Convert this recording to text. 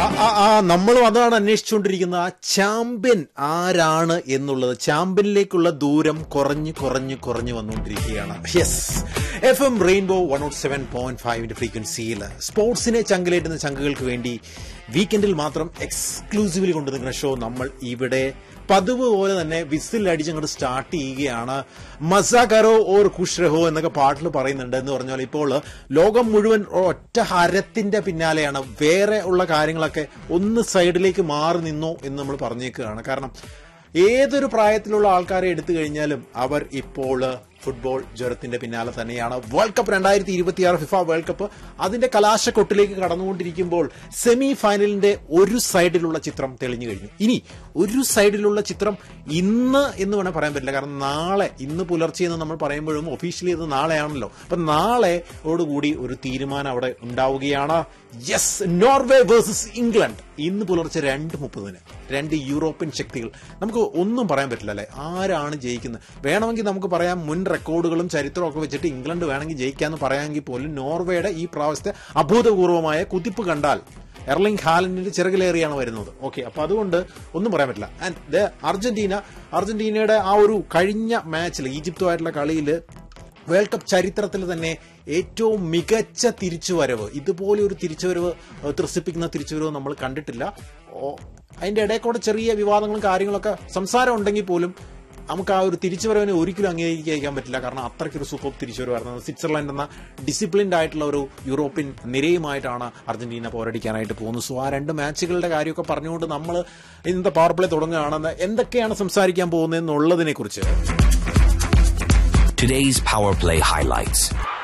ആ, ആ, ആ നമ്മളും അതാണ് അന്വേഷിച്ചുകൊണ്ടിരിക്കുന്നത് ആ ചാമ്പ്യൻ ആരാണ് എന്നുള്ളത് ചാമ്പ്യനിലേക്കുള്ള ദൂരം കുറഞ്ഞ് കുറഞ്ഞ് കുറഞ്ഞ് വന്നുകൊണ്ടിരിക്കുകയാണ് yes F M rainbow one naught seven point ഫൈവിന്റെ ഫ്രീക്വൻസിയിൽ സ്പോർട്സിനെ ചങ്കിലേറ്റുന്ന ചങ്കുകൾക്ക് വേണ്ടി വീക്കെൻഡിൽ മാത്രം എക്സ്ക്ലൂസീവ്ലി കൊണ്ടുനിൽക്കുന്ന ഷോ നമ്മൾ ഇവിടെ പതിവ് പോലെ തന്നെ വിസിൽ അടിച്ചങ്ങോട്ട് സ്റ്റാർട്ട് ചെയ്യുകയാണ് മസാ കരോ ഓർ ഖുഷ് രഹോ എന്നൊക്കെ പാട്ടിൽ പറയുന്നുണ്ട് എന്ന് പറഞ്ഞാൽ ഇപ്പോൾ ലോകം മുഴുവൻ ഒറ്റ ഹരത്തിന്റെ പിന്നാലെയാണ് വേറെ ഉള്ള കാര്യങ്ങളൊക്കെ ഒന്ന് സൈഡിലേക്ക് മാറി നിന്നോ എന്ന് നമ്മൾ പറഞ്ഞേക്കുകയാണ് കാരണം ഏതൊരു പ്രായത്തിലുള്ള ആൾക്കാരെ എടുത്തു കഴിഞ്ഞാലും അവർ ഇപ്പോൾ ഫുട്ബോൾ ജ്വരത്തിന്റെ പിന്നാലെ തന്നെയാണ് വേൾഡ് കപ്പ് രണ്ടായിരത്തി ഇരുപത്തിയാറ് ഫിഫ വേൾഡ് കപ്പ് അതിന്റെ കലാശക്കൊട്ടിലേക്ക് കടന്നുകൊണ്ടിരിക്കുമ്പോൾ സെമി ഫൈനലിന്റെ ഒരു സൈഡിലുള്ള ചിത്രം തെളിഞ്ഞു കഴിഞ്ഞു ഇനി ഒരു സൈഡിലുള്ള ചിത്രം ഇന്ന് എന്ന് വേണേൽ പറയാൻ പറ്റില്ല കാരണം നാളെ ഇന്ന് പുലർച്ചെ എന്ന് നമ്മൾ പറയുമ്പോഴും ഒഫീഷ്യലി ഇത് നാളെയാണല്ലോ അപ്പൊ നാളെയോടുകൂടി ഒരു തീരുമാനം അവിടെ ഉണ്ടാവുകയാണ് യെസ് നോർവേ വേഴ്സസ് ഇംഗ്ലണ്ട് ഇന്ന് പുലർച്ചെ രണ്ട് മുപ്പതിന് രണ്ട് യൂറോപ്യൻ ശക്തികൾ നമുക്ക് ഒന്നും പറയാൻ പറ്റില്ല അല്ലെ ആരാണ് ജയിക്കുന്നത് വേണമെങ്കിൽ നമുക്ക് പറയാം മുൻ റെക്കോർഡുകളും ചരിത്രവും ഒക്കെ വെച്ചിട്ട് ഇംഗ്ലണ്ട് വേണമെങ്കിൽ ജയിക്കാന്ന് പറയാമെങ്കിൽ പോലും നോർവേയുടെ ഈ പ്രാവശ്യത്തെ അഭൂതപൂർവമായ കുതിപ്പ് കണ്ടാൽ എർലിംഗ് ഹാലൻഡിന്റെ ചിറകിലേറിയാണ് വരുന്നത് ഓക്കെ അപ്പൊ അതുകൊണ്ട് ഒന്നും പറയാൻ പറ്റില്ല ആൻഡ് അർജന്റീന അർജന്റീനയുടെ ആ ഒരു കഴിഞ്ഞ മാച്ചിൽ ഈജിപ്തുമായിട്ടുള്ള കളിയിൽ വേൾഡ് കപ്പ് ചരിത്രത്തിൽ തന്നെ ഏറ്റവും മികച്ച തിരിച്ചുവരവ് ഇതുപോലെ ഒരു തിരിച്ചുവരവ് ഏഹ്, ത്രസിപ്പിക്കുന്ന തിരിച്ചുവരവ് നമ്മൾ കണ്ടിട്ടില്ല ഓ, അതിന്റെ ഇടയിൽ കൂടെ ചെറിയ വിവാദങ്ങളും കാര്യങ്ങളൊക്കെ സംസാരം ഉണ്ടെങ്കിൽ പോലും നമുക്ക് ആ ഒരു തിരിച്ചുവരവിനെ ഒരിക്കലും അംഗീകരിക്കാൻ പറ്റില്ല കാരണം അത്രയ്ക്കൊരു സൂപ്പർ തിരിച്ചുവരവായിരുന്നു സ്വിറ്റ്സർലൻഡ് എന്ന ഡിസിപ്ലിൻഡ് ആയിട്ടുള്ള ഒരു യൂറോപ്യൻ നിരയുമായിട്ടാണ് അർജന്റീന പോരടിക്കാനായിട്ട് പോകുന്നത് സോ ആ രണ്ട് മാച്ചുകളുടെ കാര്യമൊക്കെ പറഞ്ഞുകൊണ്ട് നമ്മൾ ഇന്നത്തെ പവർ പ്ലേ തുടങ്ങുകയാണെന്ന് എന്തൊക്കെയാണ് സംസാരിക്കാൻ പോകുന്നത് എന്നുള്ളതിനെ കുറിച്ച് Today's Power Play highlights.